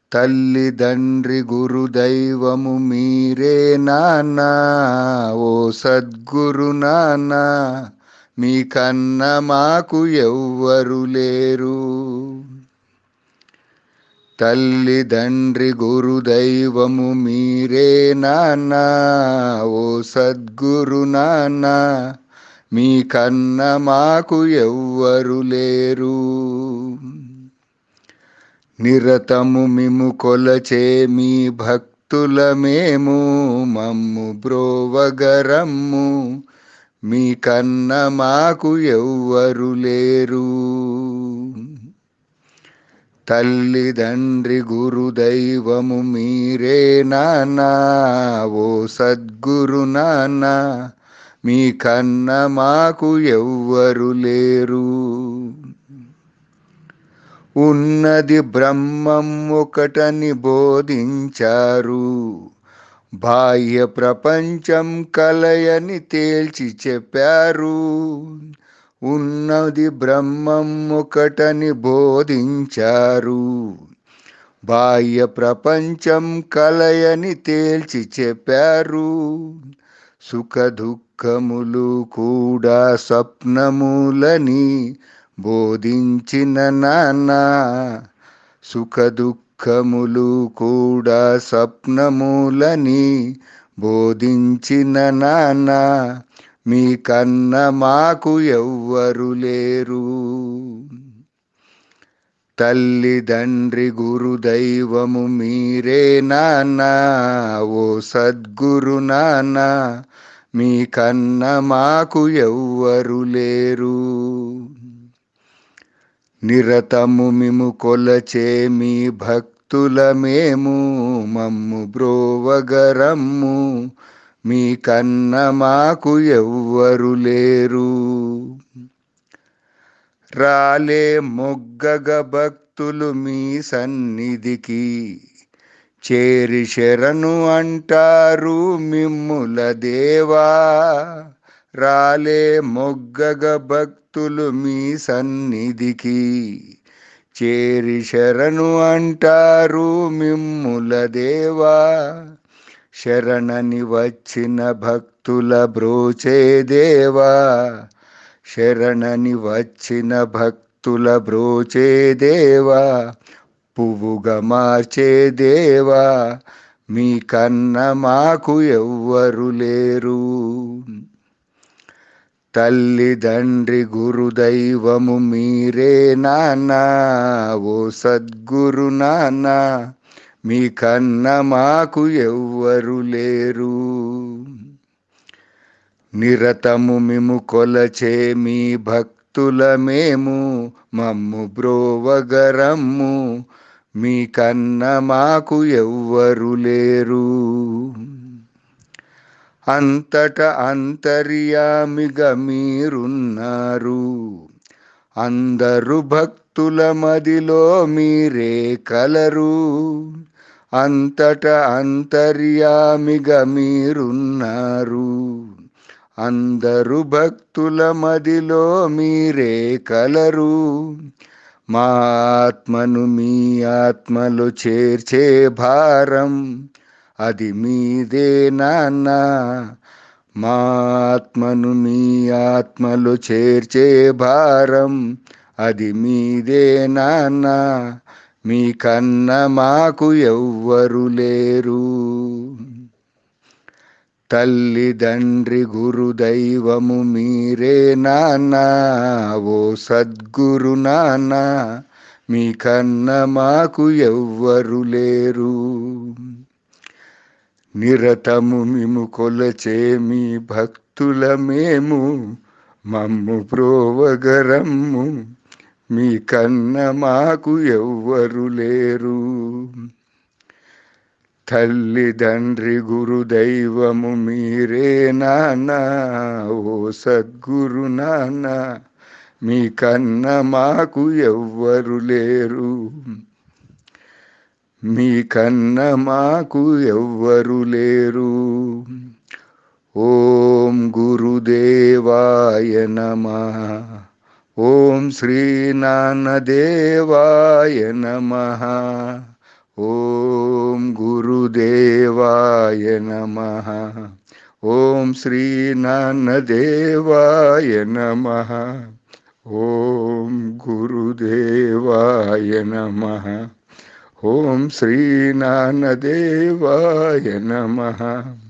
తల్లిదండ్రి గురుదైవము మీరే నాన్న ఓ సద్గురు నాన్న మీకన్న మాకు ఎవ్వరు లేరు తల్లిదండ్రి గురుదైవము మీరే నాన్న ఓ సద్గురు నాన్న మీకన్న మాకు ఎవ్వరు లేరు నిరతము మిము కొలచే మీ భక్తులమేము మమ్ము బ్రోవగరమ్ము మీకన్న మాకు ఎవ్వరు లేరు తల్లిదండ్రి గురుదైవము మీరే నాన్న ఓ సద్గురు నాన్న మీకన్న మాకు ఎవ్వరు లేరు ఉన్నది బ్రహ్మం ఒకటని బోధించారు బాహ్య ప్రపంచం కలయని తేల్చి చెప్పారు ఉన్నది బ్రహ్మం ఒకటని బోధించారు బాహ్య ప్రపంచం కలయని తేల్చి చెప్పారు సుఖ దుఃఖములు కూడా స్వప్నములని బోధించిన నాన్న సుఖ దుఃఖములు కూడా స్వప్నములని బోధించిన నాన్న మీకన్న మాకు ఎవ్వరు లేరు తల్లిదండ్రి గురుదైవము మీరే నాన్న ఓ సద్గురు నాన్న మీకన్న మాకు ఎవ్వరు లేరు నిరతము మిము కొలచే మీ భక్తులమేము మమ్ము బ్రోవగరమ్ము మీకన్న మాకు ఎవ్వరు లేరు రాలే మొగ్గగ భక్తులు మీ సన్నిధికి చేరి శరణు అంటారు మిమ్ముల దేవా రాలే మొగ్గగ భక్తులు మీ సన్నిధికి చేరి శరణు అంటారు మిమ్ముల దేవా శరణని వచ్చిన భక్తుల బ్రోచే దేవా శరణని వచ్చిన భక్తుల బ్రోచే దేవా పువ్వుగా మార్చే దేవా మీకన్న మాకు ఎవ్వరు లేరు తల్లిదండ్రి గురుదైవము మీరే నాన్న ఓ సద్గురు నాన్న మీకన్న మాకు ఎవ్వరు లేరు నిరతము మిము కొలచే మీ భక్తులమేము మమ్ము బ్రోవగరమ్ము మీకన్న మాకు ఎవ్వరు లేరు అంతట అంతర్యామిగా మీరున్నారు అందరు భక్తుల మదిలో మీరే కలరు అంతట అంతర్యామిగా మీరున్నారు అందరు భక్తుల మదిలో మీరే కలరు మా ఆత్మను మీ ఆత్మలో చేర్చే భారం అది మీదే నాన్న మా ఆత్మను మీ ఆత్మలో చేర్చే భారం అది మీదే నాన్న మీకన్న మాకు ఎవ్వరు లేరు తల్లిదండ్రి గురుదైవము మీరే నాన్న ఓ సద్గురు నాన్న మీకన్న మాకు ఎవ్వరు లేరు నిరతము మిము కొలచే మీ భక్తులమేము మమ్ము ప్రోవగరమ్ము మీకన్న మాకు ఎవ్వరు లేరు తల్లిదండ్రి గురుదైవము మీరే నాన్న ఓ సద్గురు నాన్న మీకన్న మాకు ఎవ్వరు లేరు మీకన్న మాకు ఎవ్వరు లేరు ఓం గురుదేవాయ నమ ఓం శ్రీనాన్నదేవాయ నమ ఓం నమ ఓం శ్రీ నాన్నదేవాయ నమ ఓం గురుదేవాయ నమ ఓం శ్రీ నాన్నదేవాయ నమ